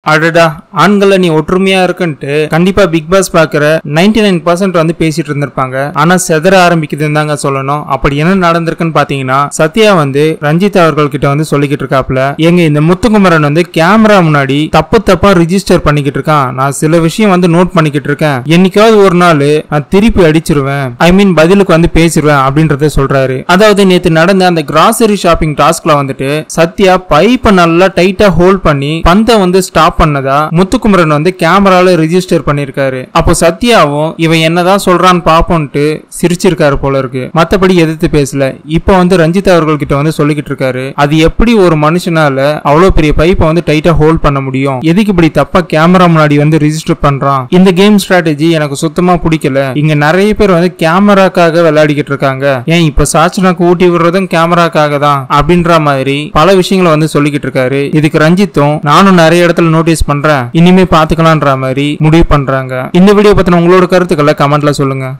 அடடா ஆண்களை நீ ஒற்றுமையா இருக்குன்ட்டு கண்டிப்பா பிக் பாஸ் பாக்குற 99% நைன் பர்சன்ட் வந்து பேசிட்டு இருந்திருப்பாங்க ஆனா செதற ஆரம்பிக்குதுன்னு தாங்க சொல்லணும் அப்படி என்ன நடந்திருக்குன்னு பாத்தீங்கன்னா சத்யா வந்து ரஞ்சித் அவர்கள் கிட்ட வந்து சொல்லிக்கிட்டு இருக்காப்ல எங்க இந்த முத்துக்குமரன் வந்து கேமரா முன்னாடி தப்பு தப்பா ரிஜிஸ்டர் பண்ணிக்கிட்டு இருக்கான் நான் சில விஷயம் வந்து நோட் பண்ணிக்கிட்டு இருக்கேன் என்னைக்காவது ஒரு நாள் நான் திருப்பி அடிச்சிருவேன் ஐ மீன் பதிலுக்கு வந்து பேசிடுவேன் அப்படின்றத சொல்றாரு அதாவது நேத்து நடந்த அந்த கிராசரி ஷாப்பிங் டாஸ்க்ல வந்துட்டு சத்யா பைப்பை நல்லா டைட்டா ஹோல்ட் பண்ணி பந்தை வந்து ஸ்டாப் பண்ணதா முத்துக்குமரன் வந்து கேமரால ரிஜிஸ்டர் பண்ணிருக்காரு அப்போ சத்யாவும் இவன் என்னதான் சொல்றான்னு பாப்போன்ட்டு சிரிச்சிருக்காரு போல இருக்கு மத்தபடி எதிர்த்து பேசல இப்போ வந்து ரஞ்சித் அவர்கள் கிட்ட வந்து சொல்லிக்கிட்டு இருக்காரு அது எப்படி ஒரு மனுஷனால அவ்வளவு பெரிய பைப்பை வந்து டைட்டா ஹோல்ட் பண்ண முடியும் எதுக்கு இப்படி தப்பா கேமரா முன்னாடி வந்து ரிஜிஸ்டர் பண்றான் இந்த கேம் ஸ்ட்ராட்டஜி எனக்கு சுத்தமா பிடிக்கல இங்க நிறைய பேர் வந்து கேமராக்காக விளையாடிக்கிட்டு இருக்காங்க ஏன் இப்ப சாச்சனாக்கு ஊட்டி விடுறதும் கேமராக்காக தான் அப்படின்ற மாதிரி பல விஷயங்களை வந்து சொல்லிக்கிட்டு இருக்காரு இதுக்கு ரஞ்சித்தும் நானும் நிறைய இடத்துல நோட்டீஸ் பண்றேன் இனிமே பாத்துக்கலான்ற மாதிரி முடிவு பண்றாங்க இந்த வீடியோ பத்தின உங்களோட கருத்துக்களை கமெண்ட்ல சொல்லுங்க